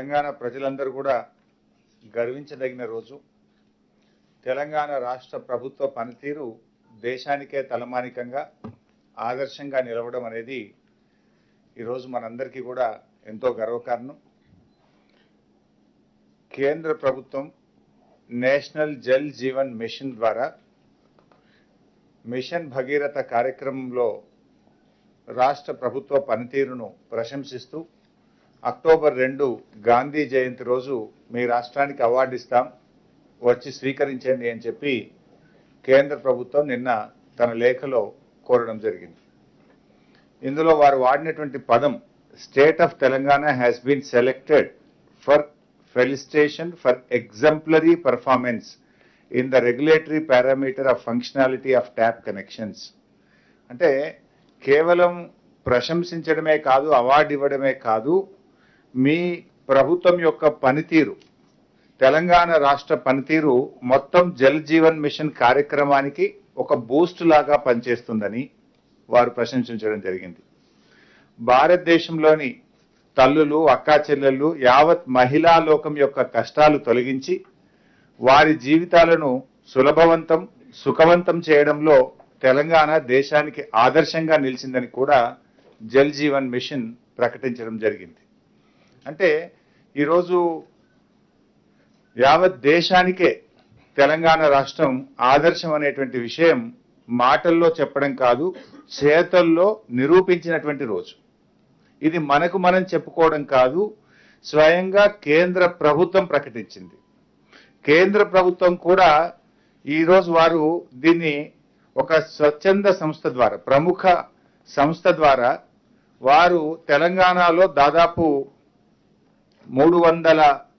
తెలంగాణ ప్రజలందరూ కూడా గర్వించదగిన రోజు తెలంగాణ రాష్ట్ర ప్రభుత్వ పనితీరు దేశానికే తలమానికంగా ఆదర్శంగా నిలవడం అనేది ఈరోజు మనందరికీ కూడా ఎంతో గర్వకారణం కేంద్ర ప్రభుత్వం నేషనల్ జల్ జీవన్ మిషన్ ద్వారా మిషన్ భగీరథ కార్యక్రమంలో రాష్ట్ర ప్రభుత్వ పనితీరును ప్రశంసిస్తూ అక్టోబర్ రెండు గాంధీ జయంతి రోజు మీ రాష్ట్రానికి అవార్డు ఇస్తాం వచ్చి స్వీకరించండి అని చెప్పి కేంద్ర ప్రభుత్వం నిన్న తన లేఖలో కోరడం జరిగింది ఇందులో వారు వాడినటువంటి పదం state of Telangana has been selected for felicitation for exemplary performance in the regulatory parameter of functionality of tap connections అంటే కేవలం ప్రశంసించడమే కాదు అవార్డు ఇవ్వడమే కాదు మీ ప్రభుత్వం యొక్క పనితీరు తెలంగాణ రాష్ట్ర పనితీరు మొత్తం జల్ జీవన్ మిషన్ కార్యక్రమానికి ఒక బూస్ట్ లాగా పనిచేస్తుందని వారు ప్రశంసించడం జరిగింది భారతదేశంలోని తల్లులు అక్కా చెల్లెళ్ళు యావత్ మహిళా లోకం యొక్క కష్టాలు తొలగించి వారి జీవితాలను సులభవంతం సుఖవంతం చేయడంలో తెలంగాణ దేశానికి ఆదర్శంగా నిలిచిందని కూడా జల్ జీవన్ మిషన్ ప్రకటించడం జరిగింది అంటే ఈరోజు యావత్ దేశానికే తెలంగాణ రాష్ట్రం ఆదర్శం అనేటువంటి విషయం మాటల్లో చెప్పడం కాదు చేతల్లో నిరూపించినటువంటి రోజు ఇది మనకు మనం చెప్పుకోవడం కాదు స్వయంగా కేంద్ర ప్రభుత్వం ప్రకటించింది కేంద్ర ప్రభుత్వం కూడా ఈరోజు వారు దీన్ని ఒక స్వచ్ఛంద సంస్థ ద్వారా ప్రముఖ సంస్థ ద్వారా వారు తెలంగాణలో దాదాపు మూడు వందల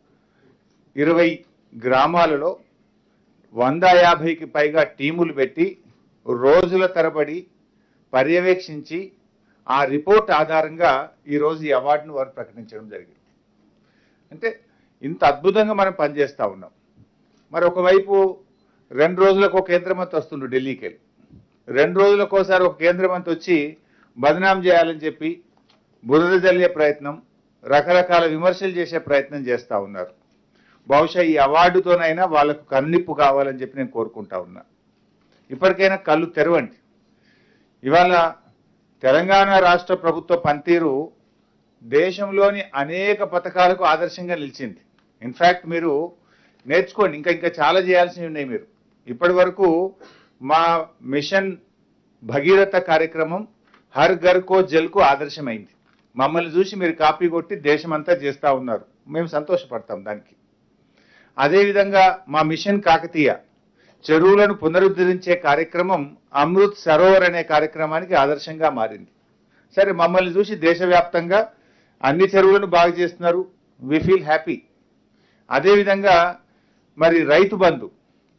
ఇరవై గ్రామాలలో వంద యాభైకి పైగా టీములు పెట్టి రోజుల తరబడి పర్యవేక్షించి ఆ రిపోర్ట్ ఆధారంగా ఈరోజు ఈ అవార్డును వారు ప్రకటించడం జరిగింది అంటే ఇంత అద్భుతంగా మనం పనిచేస్తా ఉన్నాం మరి ఒకవైపు రెండు రోజులకు ఒక కేంద్ర మంత్రి వస్తుండ్రు ఢిల్లీకి వెళ్ళి రెండు రోజులకు ఒకసారి ఒక కేంద్ర మంత్రి వచ్చి బదనాం చేయాలని చెప్పి బురద జల్లే ప్రయత్నం రకరకాల విమర్శలు చేసే ప్రయత్నం చేస్తా ఉన్నారు బహుశా ఈ అవార్డుతోనైనా వాళ్ళకు కన్నిప్పు కావాలని చెప్పి నేను కోరుకుంటా ఉన్నా ఇప్పటికైనా కళ్ళు తెరవండి ఇవాళ తెలంగాణ రాష్ట్ర ప్రభుత్వ పనితీరు దేశంలోని అనేక పథకాలకు ఆదర్శంగా నిలిచింది ఇన్ఫాక్ట్ మీరు నేర్చుకోండి ఇంకా ఇంకా చాలా చేయాల్సినవి ఉన్నాయి మీరు ఇప్పటి వరకు మా మిషన్ భగీరథ కార్యక్రమం హర్ ఘర్ కో జల్ కు ఆదర్శమైంది మమ్మల్ని చూసి మీరు కాపీ కొట్టి దేశమంతా చేస్తా ఉన్నారు మేము సంతోషపడతాం దానికి అదేవిధంగా మా మిషన్ కాకతీయ చెరువులను పునరుద్ధరించే కార్యక్రమం అమృత్ సరోవర్ అనే కార్యక్రమానికి ఆదర్శంగా మారింది సరే మమ్మల్ని చూసి దేశవ్యాప్తంగా అన్ని చెరువులను బాగు చేస్తున్నారు వి ఫీల్ హ్యాపీ అదేవిధంగా మరి రైతు బంధు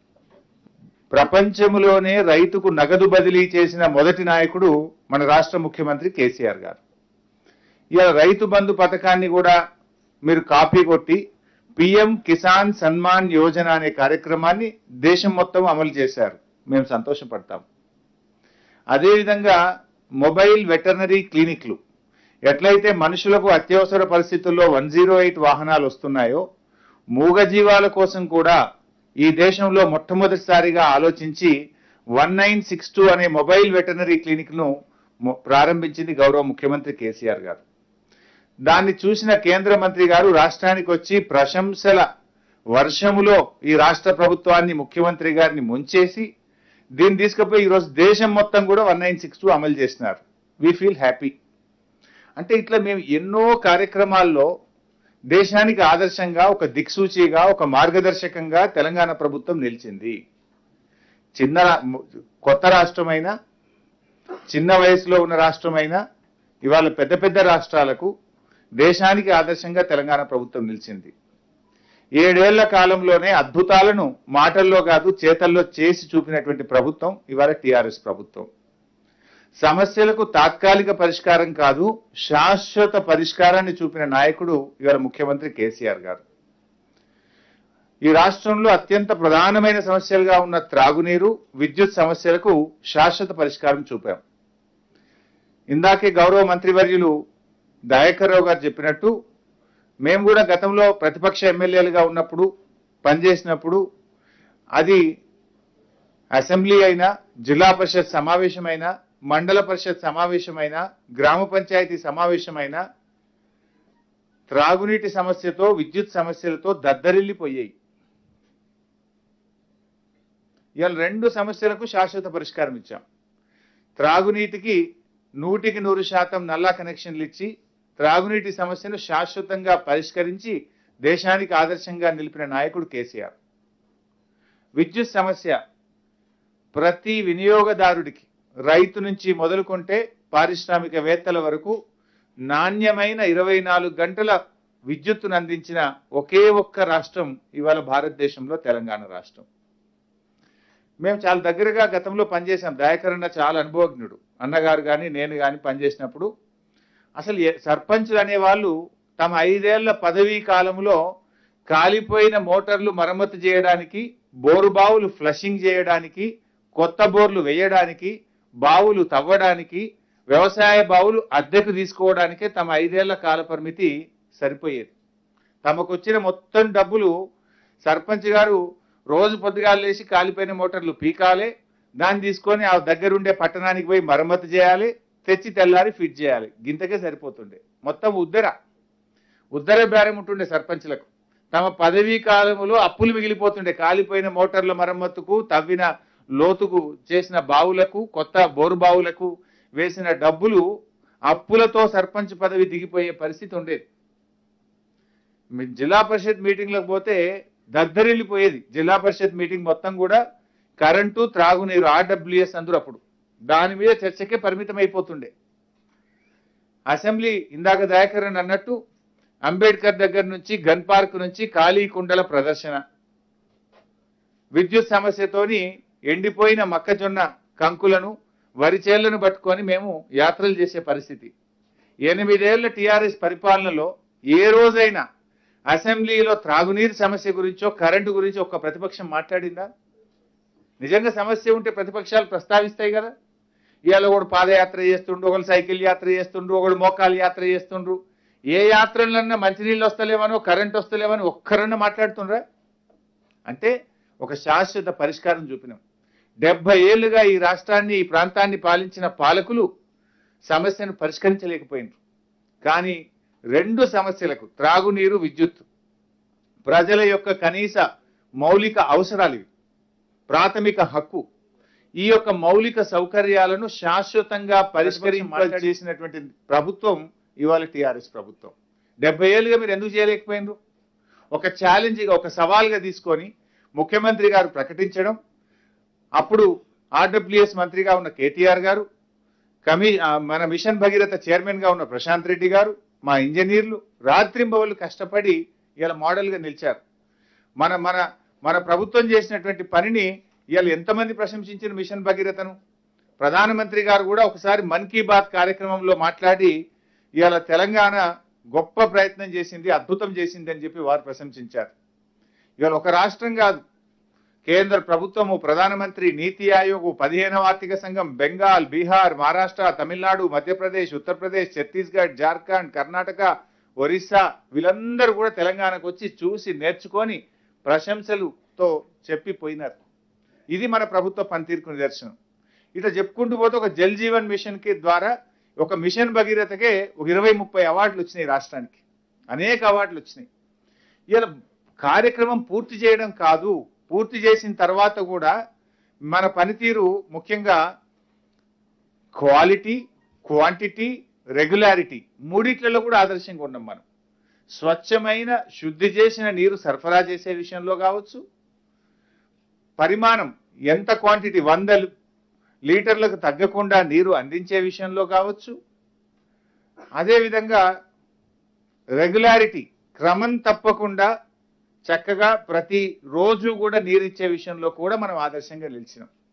ప్రపంచంలోనే రైతుకు నగదు బదిలీ చేసిన మొదటి నాయకుడు మన రాష్ట్ర ముఖ్యమంత్రి కేసీఆర్ గారు ఇలా రైతు బంధు పథకాన్ని కూడా మీరు కాపీ కొట్టి పిఎం కిసాన్ సన్మాన్ యోజన అనే కార్యక్రమాన్ని దేశం మొత్తం అమలు చేశారు మేము సంతోషపడతాం అదేవిధంగా మొబైల్ వెటర్నరీ క్లినిక్లు ఎట్లయితే మనుషులకు అత్యవసర పరిస్థితుల్లో వన్ జీరో ఎయిట్ వాహనాలు వస్తున్నాయో మూగజీవాల కోసం కూడా ఈ దేశంలో మొట్టమొదటిసారిగా ఆలోచించి వన్ నైన్ సిక్స్ టూ అనే మొబైల్ వెటర్నరీ క్లినిక్ ను మొ- ప్రారంభించింది గౌరవ ముఖ్యమంత్రి కేసీఆర్ గారు దాన్ని చూసిన కేంద్ర మంత్రి గారు రాష్ట్రానికి వచ్చి ప్రశంసల వర్షములో ఈ రాష్ట్ర ప్రభుత్వాన్ని ముఖ్యమంత్రి గారిని ముంచేసి దీన్ని తీసుకుపోయి ఈరోజు దేశం మొత్తం కూడా వన్ నైన్ సిక్స్ టూ అమలు చేసినారు వీ ఫీల్ హ్యాపీ అంటే ఇట్లా మేము ఎన్నో కార్యక్రమాల్లో దేశానికి ఆదర్శంగా ఒక దిక్సూచిగా ఒక మార్గదర్శకంగా తెలంగాణ ప్రభుత్వం నిలిచింది చిన్న రా- కొత్త రాష్ట్రమైనా చిన్న వయసులో ఉన్న రాష్ట్రమైనా ఇవాళ పెద్ద పెద్ద రాష్ట్రాలకు దేశానికి ఆదర్శంగా తెలంగాణ ప్రభుత్వం నిలిచింది ఏడేళ్ల కాలంలోనే అద్భుతాలను మాటల్లో కాదు చేతల్లో చేసి చూపినటువంటి ప్రభుత్వం ఇవాళ టిఆర్ఎస్ ప్రభుత్వం సమస్యలకు తాత్కాలిక పరిష్కారం కాదు శాశ్వత పరిష్కారాన్ని చూపిన నాయకుడు ఇవాళ ముఖ్యమంత్రి కేసీఆర్ గారు ఈ రాష్ట్రంలో అత్యంత ప్రధానమైన సమస్యలుగా ఉన్న త్రాగునీరు విద్యుత్ సమస్యలకు శాశ్వత పరిష్కారం చూపాం ఇందాకే గౌరవ మంత్రివర్యులు దయాకర్ రావు గారు చెప్పినట్టు మేము కూడా గతంలో ప్రతిపక్ష ఎమ్మెల్యేలుగా ఉన్నప్పుడు పనిచేసినప్పుడు అది అసెంబ్లీ అయినా జిల్లా పరిషత్ సమావేశమైనా మండల పరిషత్ సమావేశమైనా గ్రామ పంచాయతీ సమావేశమైనా త్రాగునీటి సమస్యతో విద్యుత్ సమస్యలతో దద్దరిల్లిపోయాయి ఇవాళ రెండు సమస్యలకు శాశ్వత పరిష్కారం ఇచ్చాం త్రాగునీటికి నూటికి నూరు శాతం నల్లా కనెక్షన్లు ఇచ్చి త్రాగునీటి సమస్యను శాశ్వతంగా పరిష్కరించి దేశానికి ఆదర్శంగా నిలిపిన నాయకుడు కేసీఆర్ విద్యుత్ సమస్య ప్రతి వినియోగదారుడికి రైతు నుంచి మొదలుకుంటే పారిశ్రామికవేత్తల వరకు నాణ్యమైన ఇరవై నాలుగు గంటల విద్యుత్తును అందించిన ఒకే ఒక్క రాష్ట్రం ఇవాళ భారతదేశంలో తెలంగాణ రాష్ట్రం మేము చాలా దగ్గరగా గతంలో పనిచేసాం దయాకర్ అన్న చాలా అనుభవజ్ఞుడు అన్నగారు కానీ నేను కానీ పనిచేసినప్పుడు అసలు ఏ- సర్పంచులు అనేవాళ్ళు తమ ఐదేళ్ల పదవీ కాలంలో కాలిపోయిన మోటార్లు మరమ్మతు చేయడానికి బోరు బావులు ఫ్లషింగ్ చేయడానికి కొత్త బోర్లు వేయడానికి బావులు తవ్వడానికి వ్యవసాయ బావులు అద్దెకు తీసుకోవడానికే తమ ఐదేళ్ల కాల పరిమితి సరిపోయేది తమకు వచ్చిన మొత్తం డబ్బులు సర్పంచ్ గారు రోజు పొద్దుగాలు లేచి కాలిపోయిన మోటార్లు పీకాలే దాన్ని తీసుకొని ఆ దగ్గరుండే పట్టణానికి పోయి మరమ్మతు చేయాలి తెచ్చి తెల్లారి ఫిట్ చేయాలి గింతకే సరిపోతుండే మొత్తం ఉద్దర ఉద్దర బేరం ఉంటుండే సర్పంచ్లకు తమ పదవీ కాలములో అప్పులు మిగిలిపోతుండే కాలిపోయిన మోటార్ల మరమ్మతుకు తవ్విన లోతుకు చేసిన బావులకు కొత్త బోరు బావులకు వేసిన డబ్బులు అప్పులతో సర్పంచ్ పదవి దిగిపోయే పరిస్థితి ఉండేది మీ జిల్లా పరిషత్ మీటింగ్లకు పోతే దద్దరిల్లిపోయేది జిల్లా పరిషత్ మీటింగ్ మొత్తం కూడా కరెంటు త్రాగునీరు ఆర్డబ్ల్యూఎస్ అందరూ అప్పుడు దాని మీద చర్చకే పరిమితం అయిపోతుండే అసెంబ్లీ ఇందాక దయాకర్ అని అన్నట్టు అంబేద్కర్ దగ్గర నుంచి గన్ పార్క్ నుంచి ఖాళీ కుండల ప్రదర్శన విద్యుత్ సమస్యతోని ఎండిపోయిన మొక్కజొన్న కంకులను వరి చేళ్లను పట్టుకొని మేము యాత్రలు చేసే పరిస్థితి ఎనిమిదేళ్ల టీఆర్ఎస్ పరిపాలనలో ఏ రోజైనా అసెంబ్లీలో త్రాగునీరు సమస్య గురించో కరెంటు గురించి ఒక్క ప్రతిపక్షం మాట్లాడిందా నిజంగా సమస్య ఉంటే ప్రతిపక్షాలు ప్రస్తావిస్తాయి కదా ఇవాళ ఒకడు పాదయాత్ర చేస్తుండ్రు ఒకడు సైకిల్ యాత్ర చేస్తుండ్రు ఒకడు మోకాలు యాత్ర చేస్తుండ్రు ఏ యాత్రలన్నా మంచినీళ్ళు వస్తలేవనో కరెంట్ వస్తలేవని ఒక్కరన్నా మాట్లాడుతుండ్రా అంటే ఒక శాశ్వత పరిష్కారం చూపినాం డెబ్బై ఏళ్లుగా ఈ రాష్ట్రాన్ని ఈ ప్రాంతాన్ని పాలించిన పాలకులు సమస్యను పరిష్కరించలేకపోయినారు కానీ రెండు సమస్యలకు త్రాగునీరు విద్యుత్ ప్రజల యొక్క కనీస మౌలిక అవసరాలు ఇవి ప్రాథమిక హక్కు ఈ యొక్క మౌలిక సౌకర్యాలను శాశ్వతంగా పరిష్కరింప చేసినటువంటి ప్రభుత్వం ఇవాళ టిఆర్ఎస్ ప్రభుత్వం డెబ్బై ఏళ్ళుగా మీరు ఎందుకు చేయలేకపోయినారు ఒక ఛాలెంజ్గా ఒక సవాల్గా తీసుకొని ముఖ్యమంత్రి గారు ప్రకటించడం అప్పుడు ఆర్డబ్ల్యూఎస్ మంత్రిగా ఉన్న కేటీఆర్ గారు కమి ఆ, మన మిషన్ భగీరథ చైర్మన్ గా ఉన్న ప్రశాంత్ రెడ్డి గారు మా ఇంజనీర్లు రాత్రింబవళ్ళు కష్టపడి ఇలా మోడల్ గా నిలిచారు మన మన మన ప్రభుత్వం చేసినటువంటి పనిని ఇవాళ ఎంతమంది ప్రశంసించిన మిషన్ భగీరథను ప్రధానమంత్రి గారు కూడా ఒకసారి మన్ కీ బాత్ కార్యక్రమంలో మాట్లాడి ఇవాళ తెలంగాణ గొప్ప ప్రయత్నం చేసింది అద్భుతం చేసింది అని చెప్పి వారు ప్రశంసించారు ఇవాళ ఒక రాష్ట్రం కాదు కేంద్ర ప్రభుత్వము ప్రధానమంత్రి నీతి ఆయోగ్ పదిహేనవ ఆర్థిక సంఘం బెంగాల్ బీహార్ మహారాష్ట్ర తమిళనాడు మధ్యప్రదేశ్ ఉత్తరప్రదేశ్ ఛత్తీస్గఢ్ జార్ఖండ్ కర్ణాటక ఒరిస్సా వీళ్ళందరూ కూడా తెలంగాణకు వచ్చి చూసి నేర్చుకొని ప్రశంసలుతో చెప్పిపోయినారు ఇది మన ప్రభుత్వ పనితీరుకు నిదర్శనం ఇట్లా చెప్పుకుంటూ పోతే ఒక జల్ జీవన్ మిషన్ కి ద్వారా ఒక మిషన్ భగీరథకే ఒక ఇరవై ముప్పై అవార్డులు వచ్చినాయి రాష్ట్రానికి అనేక అవార్డులు వచ్చినాయి ఇలా కార్యక్రమం పూర్తి చేయడం కాదు పూర్తి చేసిన తర్వాత కూడా మన పనితీరు ముఖ్యంగా క్వాలిటీ క్వాంటిటీ రెగ్యులారిటీ మూడిట్లలో కూడా ఆదర్శంగా ఉన్నాం మనం స్వచ్ఛమైన శుద్ధి చేసిన నీరు సరఫరా చేసే విషయంలో కావచ్చు పరిమాణం ఎంత క్వాంటిటీ వందలు లీటర్లకు తగ్గకుండా నీరు అందించే విషయంలో కావచ్చు అదేవిధంగా రెగ్యులారిటీ క్రమం తప్పకుండా చక్కగా ప్రతి రోజు కూడా నీరిచ్చే విషయంలో కూడా మనం ఆదర్శంగా నిలిచినాం